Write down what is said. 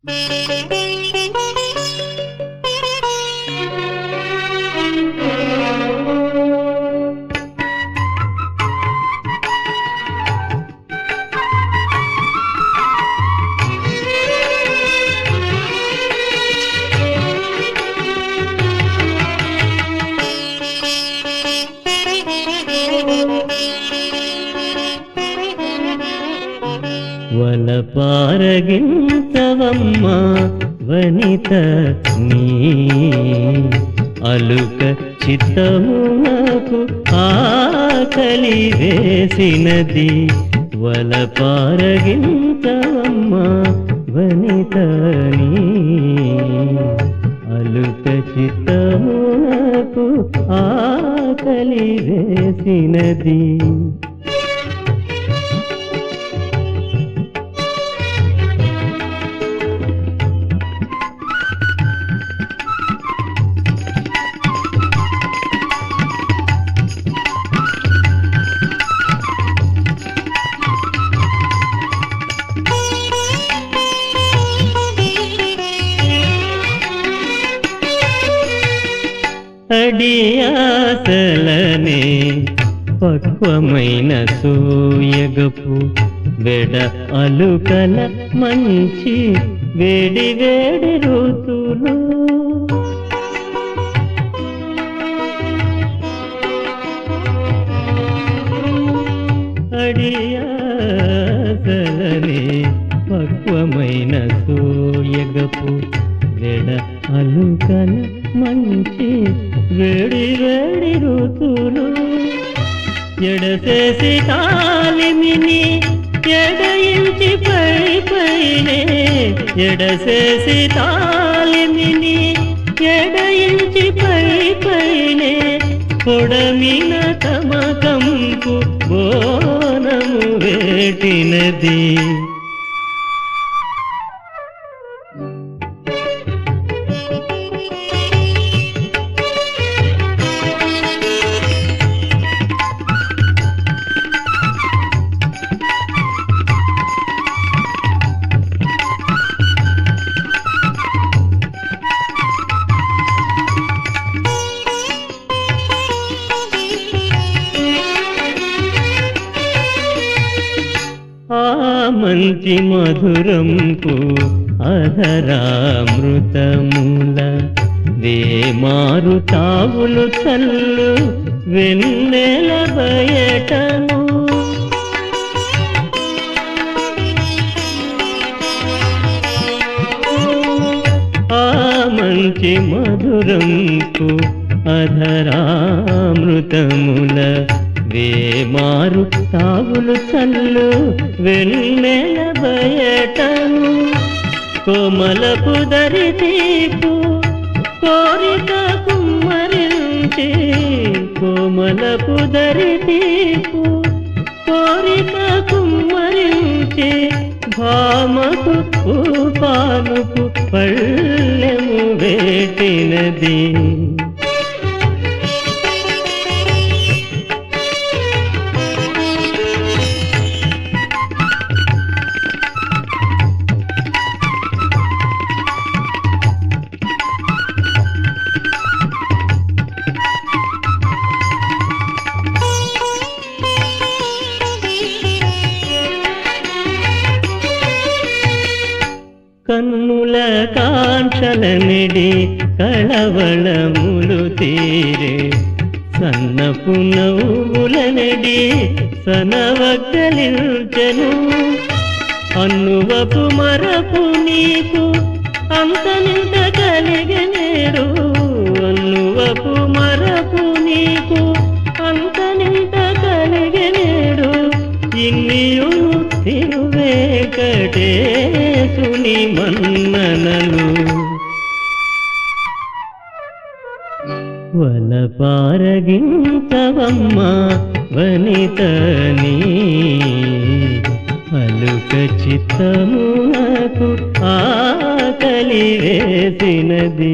వల పారగించవమ్మ వనిత నీ అలుక చిత్తమునకు ఆకలి వేసినది వల పారగించవమ్మ వనిత నీ అలుక చిత్తమునకు ఆకలి వేసినది అడియాసలనే పక్వమైన సూయగపు వెడ అలుకల మంచి వేడి వేడి ఋతులు అడియాసలనే పక్వమైన సూయగపు వెడ అలుకల మంచి వేడి వేడి ఋతులు ఎడసేసి తాలిమిని ఎడయించి పై పైనే ఎడసేసి తాలిమిని ఎడయించి పై పైనే పొడమిన తమ కంపు బోనము వేటినది ఆ మంచి మధురంపు అధరామృతముల వేమారు తావులు చల్లు వెన్నెల బయటను ఆ మంచి మధురంపు అధరామృతముల వేమారు తావులు చల్లు వెన్నెల బయటను కోమలపు దరి తీపు కోరిక కుమ్మరించి కోమలపు దరి తీపు కోరిక కుమ్మరించి భామకు పానుకు పళ్ళెము వేటినది కన్నుల కాంక్షల నిడి కళవళములు తీరే సన్నపు నవ్వుల నెడి సనవగ్గలించెను అన్నువపు మరపు నీకు అంత నింత కలిగనేరు అన్నువపు మరపు నీకు అంత నింత కలిగనేరు ఇన్నియు తిరువేకటేశుని మన్ననలు వల పారగించవమ్మ వనితని అలుక చిత్తమునకు ఆకలి వేసినది